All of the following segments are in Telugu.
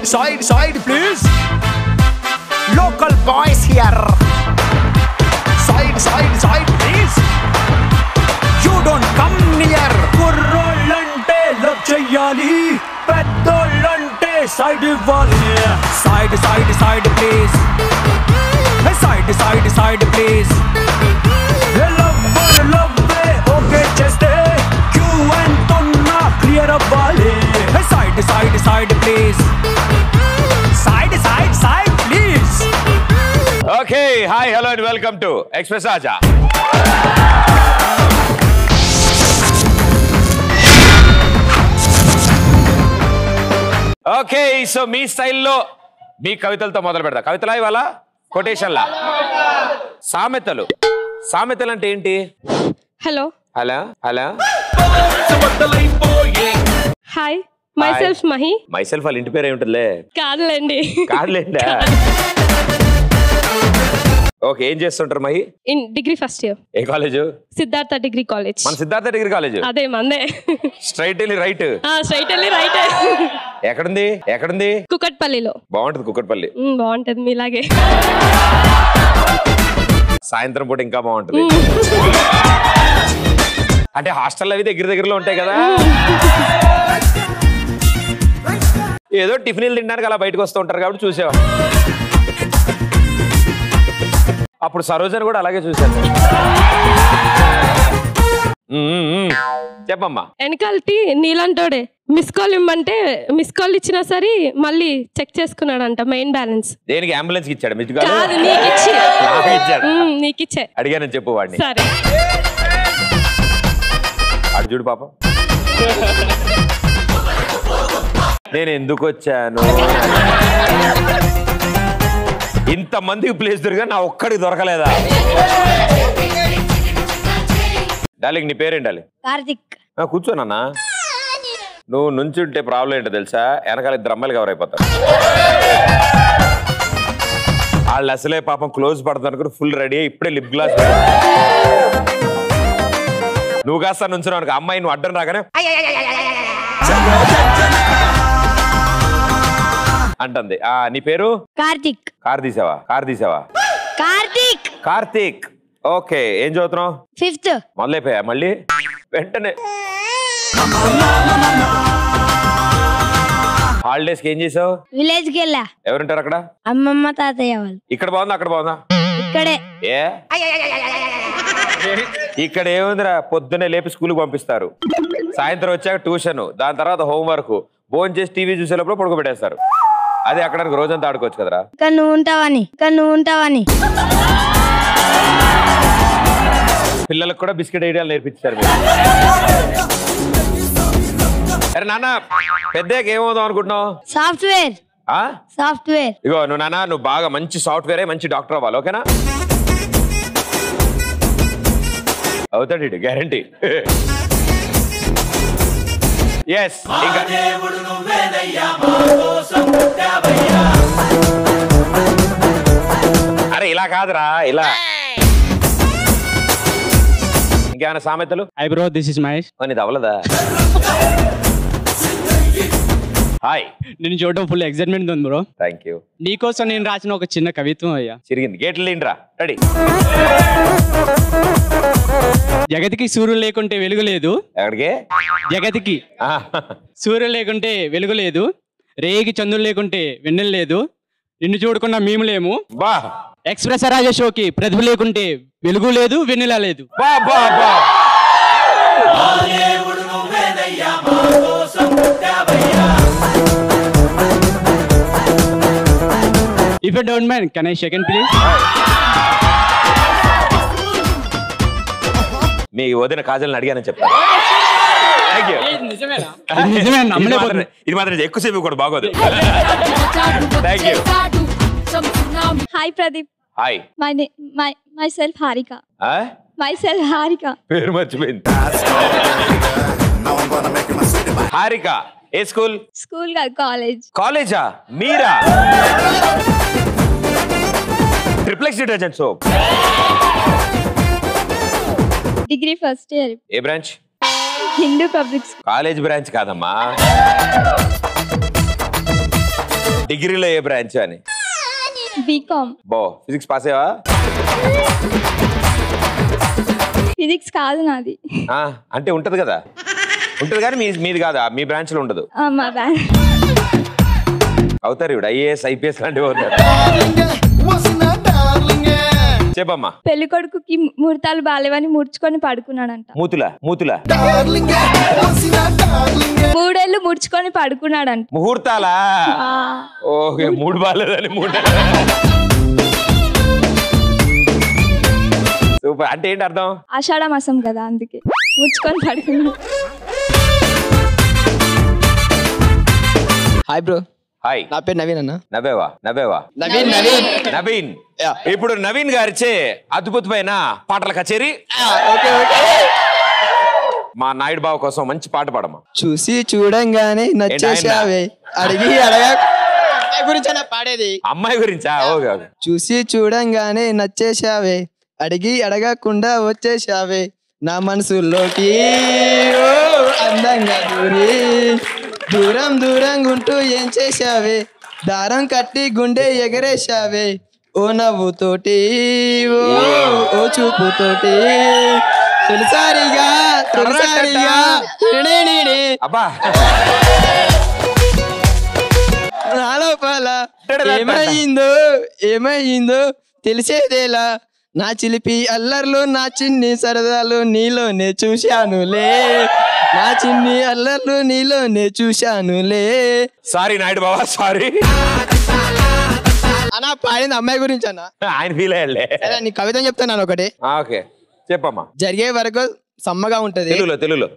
side, side, side, please. Local boys here. Side, side, side, please. You don't come near. కుర్రోళ్ళంటే లవ్ చెయ్యాలి పెద్దోళ్ళంటే సైడ్ ఇవ్వాలి side side side please side side side please love love okay చేస్తే క్యూ ఎంతున్నా క్లియర్ అవ్వాలి side side side please side side side please okay hi hello and welcome to express ఆజా ఓకే సో మీ స్టైల్లో మీ కవితలతో మొదలు పెడతా కవితలా ఇవాళ కొటేషన్లా సామెతలు సామెతలు అంటే ఏంటి hello hello hello hi my self Mahi myself వాళ్ళ ఇంటి పేరు ఏమిటిలే కాదులేండి కాదులేండా ఓకే ఏం చేస్తుంటారు Mahi in degree first year ఏ కాలేజు సిద్ధార్థ డిగ్రీ కాలేజ్ మన సిద్ధార్థ డిగ్రీ కాలేజ్ అదే మందే స్ట్రైట్ వెళ్ళి రైట్ స్ట్రైట్ వెళ్ళి రైట్ ఎక్కడుంది ఎక్కడుంది కుకట్పల్లిలో బాగుంటది కుక్కట్పల్లి మ్, బాగుంటది మీలాగే సాయంత్రం పూట ఇంకా బాగుంటది అంటే హాస్టల్ అవి దగ్గర దగ్గరలో ఉంటాయి కదా ఏదో టిఫిన్లు తినడానికి అలా బయటకు వస్తూ ఉంటారు కాబట్టి చూసేవాడు అప్పుడు సరోజని కూడా అలాగే చూశాను ఉమ్, ఉమ్, ఉమ్. చెప్పమ్మా వెనకాలటి నీలంటోడే మిస్ కాల్ ఇమ్మంటే మిస్ కాల్ ఇచ్చినా సరే మళ్ళీ చెక్ చేసుకున్నాడంట మెయిన్ బ్యాలెన్స్ దేనికి అంబులెన్స్ ఇచ్చాడు మీకు కాదు నీకు ఇచ్చి నాకు ఇచ్చాడు మ్, నీకు ఇచ్చే అడిగానని చెప్పు వాడిని సరే అడు చూడు పాపం నేను ఎందుకు వచ్చాను ఇంతమందికి ప్లేస్ దొరికా నా ఒక్కడికి దొరకలేదా డార్లింగ్ నీ పేరేంటాలి కార్తిక్ కూర్చోనన్నా నువ్వు నుంచుంటే ప్రాబ్లం ఏంటో తెలుసా వెనకాల ఇద్దరు అమ్మాయిలు కవర్ అయిపోతారు వాళ్ళు అసలే పాపం క్లోజ్ పడుతున్నారు ఫుల్ రెడీ అయ్యి ఇప్పుడే లిప్ గ్లాస్ నువ్వు కాస్త నుంచున్నావు అనుకో అమ్మాయి నువ్వు అడ్డం రాగానే అంటుంది ఆ నీ పేరు కార్తిక్ కార్ తీసావా కార్ తీసావా కార్తిక్ కార్తీక్ ఓకే ఏం చదువుతున్నావు ఫిఫ్త్ మొదలైపోయా మళ్ళీ వెంటనే హాలిడేస్ కి ఏం చేసావు విలేజ్ కి వెళ్ళా ఎవరుంటారు అక్కడ అమ్మమ్మ తాతయ్య వాళ్ళు ఇక్కడ బాగుందా అక్కడ బాగుందా ఇక్కడే ఏ ఇక్కడ ఏముందిరా పొద్దున్నే లేపి స్కూల్కి పంపిస్తారు సాయంత్రం వచ్చాక ట్యూషన్ దాని తర్వాత హోంవర్క్ భోజనం చేసి టీవీ చూసేటప్పుడు పడుకోబెట్టేస్తారు అదే అక్కడ రోజంతా ఆడుకోవచ్చు కదరా ఇక్కడ నువ్వు ఉంటావని ఇక్కడ నువ్వు ఉంటావని పిల్లలకు కూడా బిస్కెట్ ఐడియాలు నేర్పించారు మీరు అరే నాన్న పెద్దకి ఏమవుదాం అనుకుంటున్నావు సాఫ్ట్వేర్ ఆ? సాఫ్ట్వేర్ ఇగో నువ్వు నాన్న నువ్వు బాగా మంచి సాఫ్ట్వేర్ మంచి డాక్టర్ అవ్వాలి ఓకేనా అవుతాడు ఇటు గ్యారంటీ ఎస్ ఇంకా అరే ఇలా కాదురా ఇలా ఇంకేమైనా సామెతలు hi bro this is Mahesh ఓ, నీది అవ్వలేదా హాయ్ నేను చూడడం ఫుల్ ఎక్సైట్మెంట్ ఉంది బ్రో థ్యాంక్ యూ నీకోసం నేను రాసిన ఒక చిన్న కవిత్వం అయ్యా చిరిగింది గేట్లు లేండిరా రెడీ జగతికి సూర్యుడు లేకుంటే వెలుగు లేదు ఎక్కడికి జగతికి ఆ, సూర్యుడు లేకుంటే వెలుగు లేదు రేగి చంద్రుడు లేకుంటే వెన్నెల లేదు నిన్ను చూడకుండా మేము లేము బా ఎక్స్ప్రెస్ రాజా షోకి ప్రతిభ లేకుంటే వెలుగు లేదు వెన్నెల లేదు బా బా బా if you don't mind can I second please మీ వదిన కాజల్ని అడిగానని చెప్తా థ్యాంక్ యూ నిజమేనా ఇది నమ్మలేకపోతున్నా మాత్రం- ఇది మాత్రం ఎక్కువసేపు కూడా బాగోదు thank you hi Pradeep hi my my my self Harika my self Harika పేరు మర్చిపోయింది హారిక ఏ స్కూల్ స్కూల్ కాదు కాలేజ్ కాలేజా మీరా triplex detergent soap degree first year ఏ branch Hindu public school college branch కాదమ్మా డిగ్రీలో ఏ బ్రాంచ్ అని బీకామ్ బో ఫిజిక్స్ పాస్ అయ్యావా ఫిజిక్స్ కాదు నాది ఆ, అంటే ఉంటది కదా ఉంటది కానీ మీ మీది కాదా మీ బ్రాంచ్ లో ఉండదు ఆ, మా బ్యాన్ అవుతారు ఇప్పుడు ఐఏఎస్ ఐపీఎస్ లాంటివి అవుతారు చెప్పమ్మా పెళ్లి కొడుకుకి ముహూర్తాలు బాలేవని ముడుచుకొని పడుకున్నాడంట మూతుల మూతుల మూడేళ్ళు ముడుచుకొని పడుకున్నాడంట ముహూర్తాలా ఆ, ఓకే మూడు బాగాలేదని మూడు సూపర్ అంటే ఏంటి అర్థం ఆషాఢ మాసం కదా అందుకే ముడుచుకొని పడుకున్నాడు హాయ్ బ్రో హాయ్ నా పేరు నవీన్ అన్న నవ్వేవా నవ్వేవా నవీన్ నవీన్ నవీన్ Yeah. ఇప్పుడు నవీన్ గారిచే అద్భుతమైన పాటల కచేరీ ఓకే ఓకే మా నాయుడు బావ కోసం మంచి పాట పాడమ్మా చూసి చూడంగానే నచ్చేసావే అడిగి అడగా అమ్మాయి గురించి అన్న పాడేది అమ్మాయి గురించా ఓకే ఓకే చూసి చూడంగానే నచ్చేసావే అడిగి అడగకుండా వచ్చేసావే నా మనసులోకి ఓ అందంగా దూరి దూరం దూరంగా ఉంటూ ఏం చేశావే దారం కట్టి గుండె ఎగరేశావే ఓ నవ్వుతోటి ఓ ఓ చూపుతోటి తొలిసారిగా తొలిసారిగా నేనే నేనే అబ్బా నా లోపల ఏమయ్యిందో ఏమయ్యిందో తెలిసేదేలా నా చిలిపి అల్లర్లు నా చిన్ని సరదాలు నీలోనే చూశానులే నా చిన్ని అల్లర్లు నీలోనే చూశానులే సారీ నాయుడు బావా సారీ అన్న పాడింది అమ్మాయి గురించి అన్న ఆయన ఫీల్ అయ్యాలే సరే నీ కవిత చెప్తాను ఒకటి ఓకే చెప్పమ్మా జరిగే వరకు సమ్మగా ఉంటది తెలుగులో తెలుగులో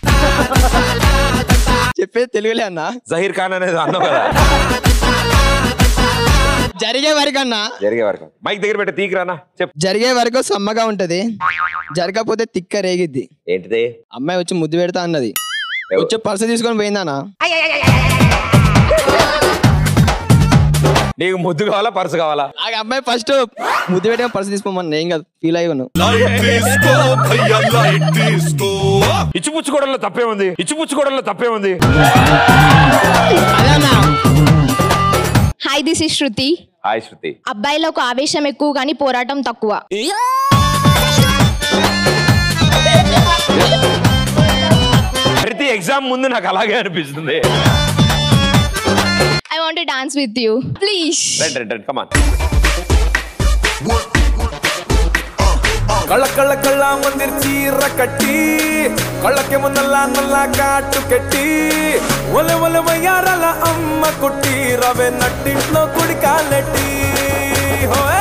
చెప్పేది తెలుగులే అన్న జహీర్ ఖాన్ అనేది అన్నావు కదా జరిగే వరకు అన్న జరిగే వరకు మైక్ దగ్గర పెట్టి తీకిరానా చెప్పు జరిగే వరకు సమ్మగా ఉంటది జరగకపోతే తిక్క రేగిద్ది ఏంటిది అమ్మాయి వచ్చి ముద్దు పెడతా అన్నది ఎవ- వచ్చి పర్సు తీసుకొని పోయిందానా నీకు ముద్దు కావాలా పర్సు కావాలా ఆ అమ్మాయి ఫస్ట్ ముద్దు పెట్టే పర్సు తీసుకోమన్నా ఏం కాదు ఫీల్ అయ్యి ఉన్నావు ఇచ్చిపుచ్చుకోవడంలో తప్పే ఉంది ఇచ్చిపుచ్చుకోవడంలో తప్పే ఉంది hi this is Shruti hi Shruti అబ్బాయిలకు ఆవేశం ఎక్కువ కానీ పోరాటం తక్కువ ప్రతి ఎగ్జామ్ ముందు నాకు అలాగే అనిపిస్తుంది I want dance with you please రండి రండి రండి కమాన్ ಕಳ್ಳ ಕಳ್ಳ ಕಳ್ಳ ಮಂದಿರ್ ಚೀರ ಕಟ್ಟಿ ಕಳ್ಳಕ್ಕೆ ಮುನ್ನಲ್ಲ ನಲ್ಲ ಕಾಟು ಕಟ್ಟಿ ಒಲೆ ಒಲೆ వయ్యారల అమ్మ కుట్టి రవే నట్టింట్లో కుడి కాలెట్టి హోయ్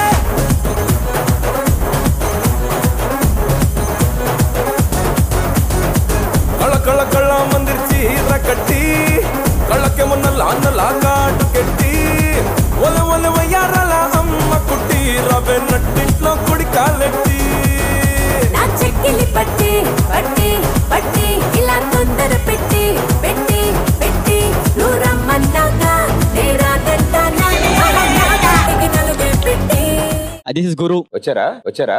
కళ్ళ కళ్ళ కళ్ళ మందిర్ చీర కట్టి కళ్ళಕ್ಕೆ మున్నల్ల అన్నల కాటు కట్టి ఒల ఒల వయ్యారల అమ్మ కుట్టి రవే నట్టింట్లో కుడి కాలెట్టి నా చెక్కిలి పట్టి పట్టి పట్టి ఇలా తొందర పెట్టి పెట్టి పెట్టి నువ్వు రమ్మన్నాక నేరాదంటానా నలుగే పెట్టి దిస్ ఇస్ గురు వచ్చారా వచ్చారా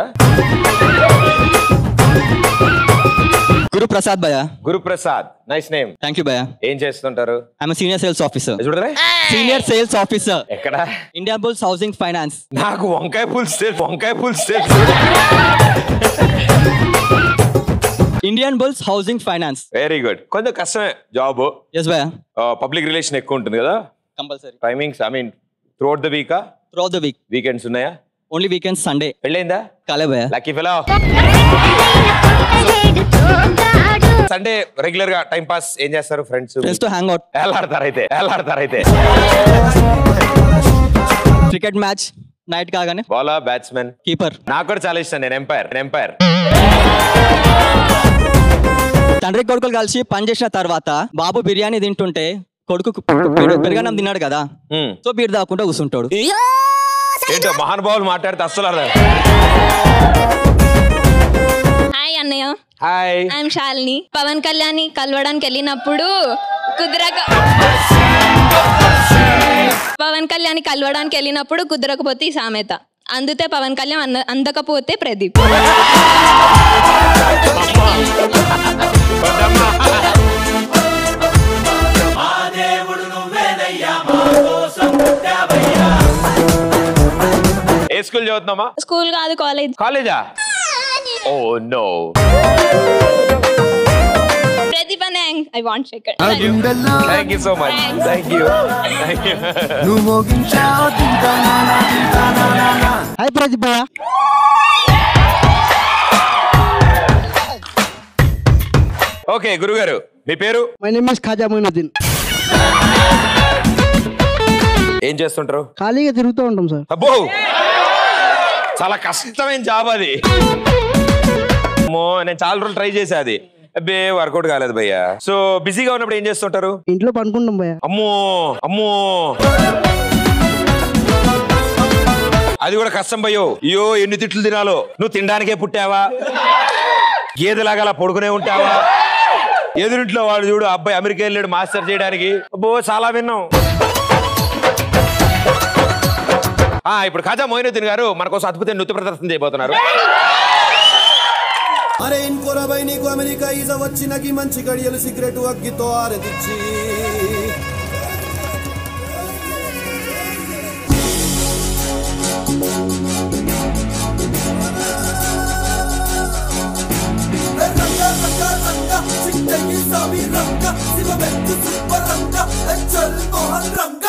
గురు ప్రసాద్ భయ Guruprasad nice name thank you భయ ఏం చేస్తుంటారు ఐఎమ్ సీనియర్ సేల్స్ ఆఫీసర్ చూడరా సీనియర్ సేల్స్ ఆఫీసర్ ఎక్కడ ఇండియా బుల్స్ హౌసింగ్ ఫైనాన్స్ నాకు వంకాయ పులుసు తెలుసు వంకాయ పులుసు తెలుసు Indian bulls housing finance very good కొంచెం కష్టమే జాబ్ ఎస్ భయ పబ్లిక్ రిలేషన్ ఎక్కువ ఉంటుంది కదా compulsory timings I mean throughout the వీకా త్రూ ద వీక్ వీకెండ్స్ ఉన్నాయా ఓన్లీ వీకెండ్ సండే పెళ్ళైందా కాలే భయ లక్కీ ఫెలో సండే రెగ్యులర్ గా టైం పాస్ ఏం చేస్తారు ఫ్రెండ్స్ ఫ్రెండ్స్ తో హ్యాంగ్ అవుట్ ఎలాడతారు అయితే ఎలాడతారు అయితే క్రికెట్ మ్యాచ్ నైట్ కాగానే బౌలర్ బ్యాట్స్మెన్ కీపర్ నాకు కూడా చాలా ఇష్టం నేను ఎంపైర్ నేను ఎంపైర్ తండ్రి కొడుకులు కలిసి పని చేసిన తర్వాత బాబు బిర్యానీ తింటుంటే కొడుకు పెరుగు- పెరుగన్నం తిన్నాడు కదా సో బీర్ దాక్కుంటా కూర్చుంటాడు ఏంటో మహానుభావులు మాట్లాడితే అస్సలు అర్థం హాయ్ అన్నయ్య హాయ్ ఐఎమ్ శాలిని పవన్ కళ్యాణ్ కలవడానికి వెళ్ళినప్పుడు కుదరక పవన్ కళ్యాణ్ కలవడానికి వెళ్ళినప్పుడు కుదరకపోతే ఈ సామెత అందుతే పవన్ కళ్యాణ్ అంద అందకపోతే ప్రదీప్ దేవుడు నువ్వేనయ్యా మా కోసం స్కూల్ చదువుతున్నామా స్కూల్ కాదు కాలేజ్ కాలేజా oh no Pratibha I want second thank you so much thank you thank you నువ్వు మోగించావు తింటానా తింటానా హాయ్ ప్రతిభ ఓకే గురుగారు మీ పేరు my name is Khaja Moinuddin ఏం చేస్తుంటారు ఖాళీగా తిరుగుతూ ఉంటాం సార్ అబ్బో చాలా కష్టమైన జాబ్ అది అమ్మో నేను చాలా రోజులు ట్రై చేసా అది అబ్బే వర్కౌట్ కాలేదు భయ్యా సో బిజీగా ఉన్నప్పుడు ఏం చేస్తుంటారు ఇంట్లో పనుకుంటాం భయ్య అమ్మో అమ్మో అది కూడా కష్టం భయ్యో అయ్యో ఎన్ని తిట్లు తినాలో నువ్వు తినడానికే పుట్టావా గేదెలాగా అలా పడుకునే ఉంటావా ఎదురింట్లో వాడు చూడు అబ్బాయి అమెరికా వెళ్ళాడు మాస్టర్ చేయడానికి అబ్బో చాలా విన్నాం ఆ ఇప్పుడు ఖాజా మోయినుద్దీన్ గారు మన కోసం అద్భుతమైన నృత్య ప్రదర్శన చేయబోతున్నారు అరే ఇంకోరబై నీకు అమెరికా ఈజ వచ్చినకి మంచి గడియలు సిగరెట్ అగ్గితో ఆరదిచ్చి రంగా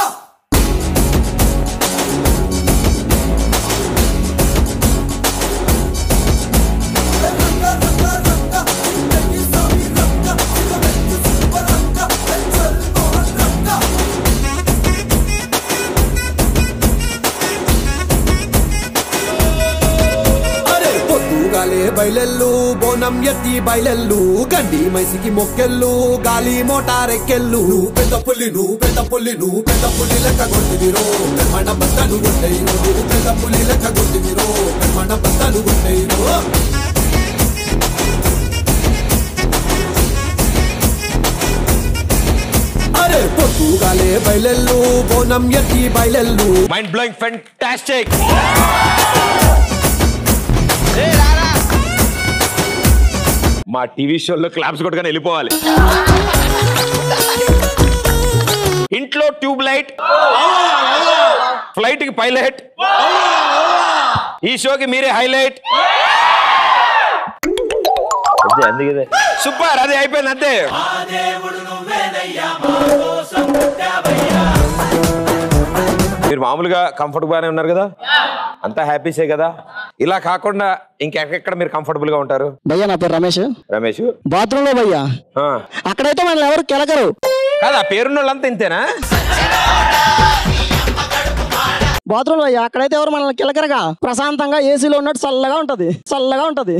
అరే పొద్దుగాలే బయలెల్లు బోనం ఎత్తి బయలెల్లు గండి మైసికి మొక్కెళ్ళు గాలి మోటారెక్కెళ్ళు నువ్వు పెద్ద పుల్లి నువ్వు పెద్ద పుల్లి నువ్వు పెద్ద పుల్లి లెక్క కొట్టివిరో మన బస్తాలు కొట్టేయి నువ్వు పెద్ద పుల్లి లెక్క కొట్టివిరో మన బస్తాలు కొట్టేయి అరే పొద్దుగాలే బయలెల్లు బోనం ఎత్తి బయలెల్లు mind blowing fantastic Maa TV షోలో క్లాప్స్ కొట్టుకొని వెళ్ళిపోవాలి ఇంట్లో ట్యూబ్ లైట్ ఫ్లైట్ కి పైలట్ ఈ షోకి మీరే హైలైట్ సూపర్ అది అయిపోయింది అంతే మీరు మామూలుగా కంఫర్టబుల్ గానే ఉన్నారు కదా అంతా హ్యాపీసే కదా ఇలా కాకుండా ఇంకెక్కడ మీరు కంఫర్టబుల్ గా ఉంటారు భయ్య నా పేరు రమేష్ రమేష్ బాత్రూమ్ లో భయ్యా ఆ. అక్కడైతే మనల్ని ఎవరు కెలకరు కాదా పేరున్న వాళ్ళంతా ఇంతేనా బాత్రూమ్ లో అక్కడైతే ఎవరు మనల్ని కిలకరగా ప్రశాంతంగా ఏసీలో ఉన్నట్టు చల్లగా ఉంటది చల్లగా ఉంటది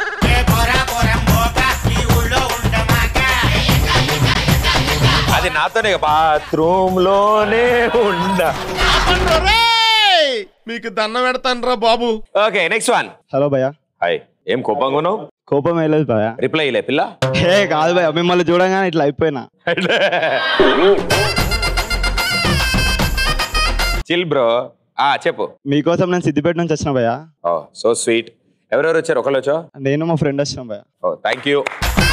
అది నాతోనే బాత్రూమ్ లోనే ఉండ మీకు దండం పెడతాను రా బాబు ఓకే నెక్స్ట్ వన్ హలో భయ్య హాయ్ ఏం కోపంగా ఉన్నావు కోపం వేయలేదు భయ్య రిప్లై ఇలే పిల్ల హే కాదు భయ్య మిమ్మల్ని చూడగానే ఇట్లా అయిపోయినా చిల్ బ్రో ఆ చెప్పు మీకోసం నేను సిద్దిపేట నుంచి వచ్చిన భయ్య ఓ సో స్వీట్ ఎవరెవరు వచ్చారు ఒకళ్ళు వచ్చా నేను మా ఫ్రెండ్ వచ్చినాం భయ్య ఓ థ్యాంక్ యూ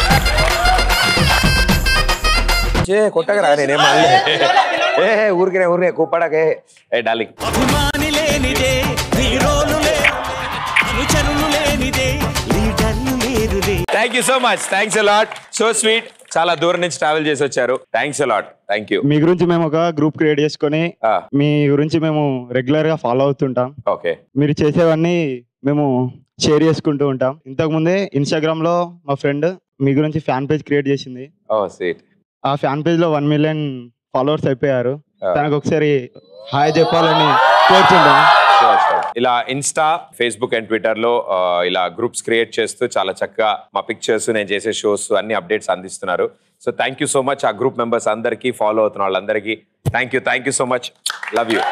చే కొట్టగరా నేనేం అనలే. ఏ ఏ, ఊరికినే ఊరికే కూపడకే ఏ డార్లింగ్ అభిమాని లేనిదే హీరోలు లే అనుచరులు లేనిదే లీడర్లు లేరుదే thank you so much thanks a lot so sweet చాలా దూరం నుంచి ట్రావెల్ చేసి వచ్చారు థ్యాంక్స్ అలాట్ థ్యాంక్ యూ మీ గురించి మేము ఒక గ్రూప్ క్రియేట్ చేసుకొని మీ గురించి మేము రెగ్యులర్ గా ఫాలో అవుతుంటాం ఓకే మీరు చేసేవన్నీ మేము షేర్ చేసుకుంటూ ఉంటాం ఇంతకు ముందే ఇన్స్టాగ్రామ్ లో మా ఫ్రెండ్ మీ గురించి ఫ్యాన్ పేజ్ క్రియేట్ చేసింది ఓ స్వీట్ ఆ ఫ్యాన్ పేజ్ లో వన్ మిలియన్ ఫాలోవర్స్ అయిపోయారు తనకు ఒకసారి హాయ్ చెప్పాలని కోరుతుంటాం ఇలా ఇన్స్టా ఫేస్బుక్ అండ్ ట్విట్టర్ లో ఆ, ఇలా గ్రూప్స్ క్రియేట్ చేస్తూ చాలా చక్కగా మా పిక్చర్స్ నేను చేసే షోస్ అన్ని అప్డేట్స్ అందిస్తున్నారు so thank you so much ఆ గ్రూప్ మెంబర్స్ అందరికీ ఫాలో అవుతున్న వాళ్ళందరికీ thank you thank you so much love you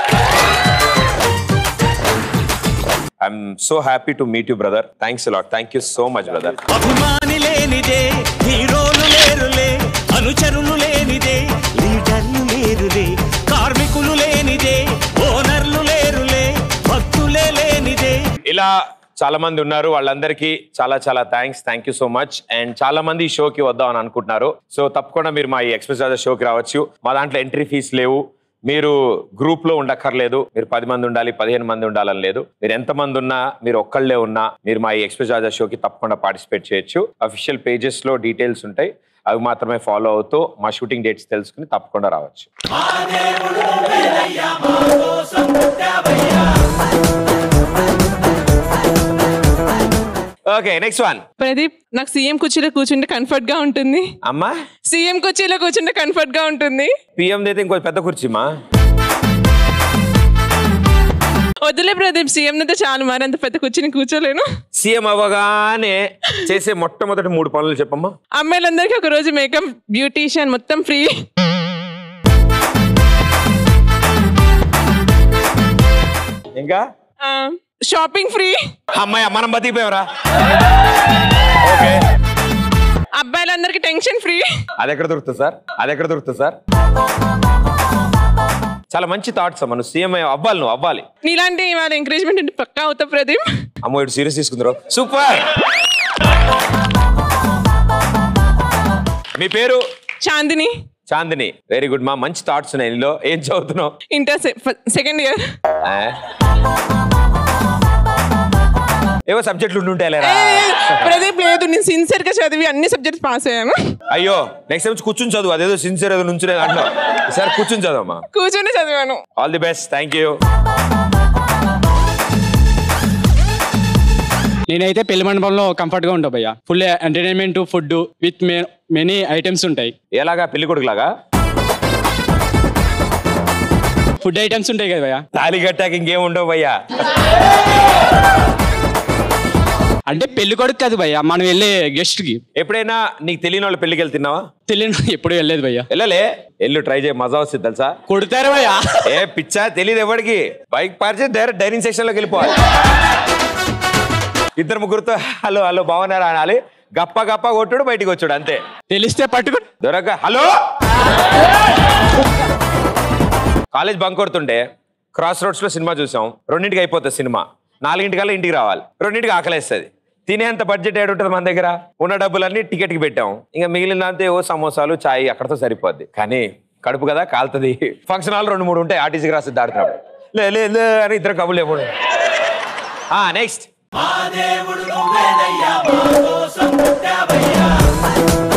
I'm so happy to meet you brother thanks lot thank you so much brother అభిమాని లేనిదే హీరోలు లేరులే అనుచరులు లేనిదే లీడర్లు లేరులే కార్మికులు లేనిదే ఓనర్లు లేరులే భక్తులే లేనిదే ఇలా చాలా మంది ఉన్నారు వాళ్ళందరికీ చాలా చాలా thanks thank you so much and చాలా మంది ఈ షోకి వద్దాం అని అనుకుంటున్నారు సో తప్పకుండా మీరు మా ఈ ఎక్స్ప్రెస్ రాజా షోకి రావచ్చు మా దాంట్లో ఎంట్రీ ఫీస్ లేవు మీరు గ్రూప్ లో ఉండక్కర్లేదు మీరు పది మంది ఉండాలి పదిహేను మంది ఉండాలని లేదు మీరు ఎంత మంది ఉన్నా మీరు ఒక్కళ్ళే ఉన్నా మీరు మా ఈ ఎక్స్ప్రెస్ రాజా షోకి తప్పకుండా పార్టిసిపేట్ చేయొచ్చు అఫీషియల్ పేజెస్ లో డీటెయిల్స్ ఉంటాయి అవి మాత్రమే ఫాలో అవుతూ మా షూటింగ్ డేట్స్ తెలుసుకుని తప్పకుండా రావచ్చు ఓకే నెక్స్ట్ వన్ ప్రదీప్ నాకు సీఎం కుర్చీలో కూర్చుంటే కంఫర్ట్ గా ఉంటుంది అమ్మా సీఎం కుర్చీలో కూర్చుంటే కంఫర్ట్ గా ఉంటుంది పిఎం అయితే ఇంకో పెద్ద కుర్చీమా వద్దులే ప్రదీప్ సీఎం అయితే చాలు మరి అంత పెద్ద కుర్చీని కూర్చోలేను సీఎం అవ్వగానే చేసే మొట్టమొదటి మూడు పనులు చెప్పమ్మా అమ్మాయిలందరికీ ఒక రోజు మేకప్ బ్యూటీషియన్ మొత్తం ఫ్రీ ఇంకా షాపింగ్ ఫ్రీ అమ్మాయి మనం బతికిపోయావరా అబ్బాయిలందరికీ టెన్షన్ ఫ్రీ అది ఎక్కడ దొరుకుతుంది సార్ అది ఎక్కడ దొరుకుతుంది సార్ చాలా మంచి థాట్స్ అమ్మ నువ్వు సీఎం అవ్వాలి నువ్వు అవ్వాలి నీలాంటి వాళ్ళ ఎంకరేజ్మెంట్ ఉంటే పక్కా అవుతా ప్రదీప్ అమ్మో ఇటు సీరియస్ తీసుకుందరు సూపర్ మీ పేరు చాందిని చాందిని వెరీ గుడ్ మా మంచి థాట్స్ ఉన్నాయి నీలో ఏం చదువుతున్నావు ఇంటర్ సెకండ్ ఇయర్ ఆ? ఏవో సబ్జెక్టులు ఉండుంటాయి లేరా ప్రదీప్ లేదు నేను సిన్సియర్ గా చదివి అన్ని సబ్జెక్ట్స్ పాస్ అయ్యాను అయ్యో నెక్స్ట్ టైం కూర్చుని చదువు అదేదో సిన్సియర్ ఏదో నుంచునే అంటున్నావు సార్ కూర్చుని చదవమ్మా కూర్చొని చదివాను all the best thank you నేనైతే పెళ్లి మండపంలో కంఫర్ట్ గా ఉంటా భయ్య full entertainment food with many items ఉంటాయి ఎలాగా పెళ్లి కొడుకులాగా ఫుడ్ ఐటమ్స్ ఉంటాయి కదా భయ్య తాళి కట్టాక ఇంకేం ఉండవు భయ్యా అంటే పెళ్లి కొడుకు కాదు భయ్య మనం వెళ్ళే గెస్ట్ కి ఎప్పుడైనా నీకు తెలియని వాళ్ళ పెళ్లికి వెళ్తున్నావా తెలియని ఎప్పుడు వెళ్ళలేదు భయ్య వెళ్ళలే ఎల్లు ట్రై చేయి మజా వస్తుంది తెలుసా కొడతారు భయ్య ఏ పిచ్చా తెలియదు ఎవరికి బైక్ పార్చి డైరెక్ట్ డైనింగ్ సెక్షన్ లోకి వెళ్ళిపోవాలి ఇద్దరు ముగ్గురుతో హలో హలో బాగున్నారా అనాలి గప్ప గప్ప కొట్టుడు బయటికి వచ్చాడు అంతే తెలిస్తే పట్టుకు దొరక హలో కాలేజ్ బంక్ కొడుతుంటే క్రాస్ రోడ్స్ లో సినిమా చూసాం రెండింటికి అయిపోతుంది సినిమా నాలుగింటికల్లా ఇంటికి రావాలి రెండింటికి ఆకలేస్తుంది తినేంత బడ్జెట్ ఏడుంటుంది మన దగ్గర ఉన్న డబ్బులన్నీ టికెట్కి పెట్టాం ఇంకా మిగిలినంతే ఓ సమోసాలు చాయ్ అక్కడతో సరిపోద్ది కానీ కడుపు కదా కాలుతుంది ఫంక్షన్ హాల్ రెండు మూడు ఉంటాయి ఆర్టీసీకి రాసి దాడుతున్నాం లే లే లే అని ఇద్దరు కబుర్లు ఎప్పుడు నెక్స్ట్ దేవుడు నువ్వేనయ్యా మా కోసం పుట్టావయ్యా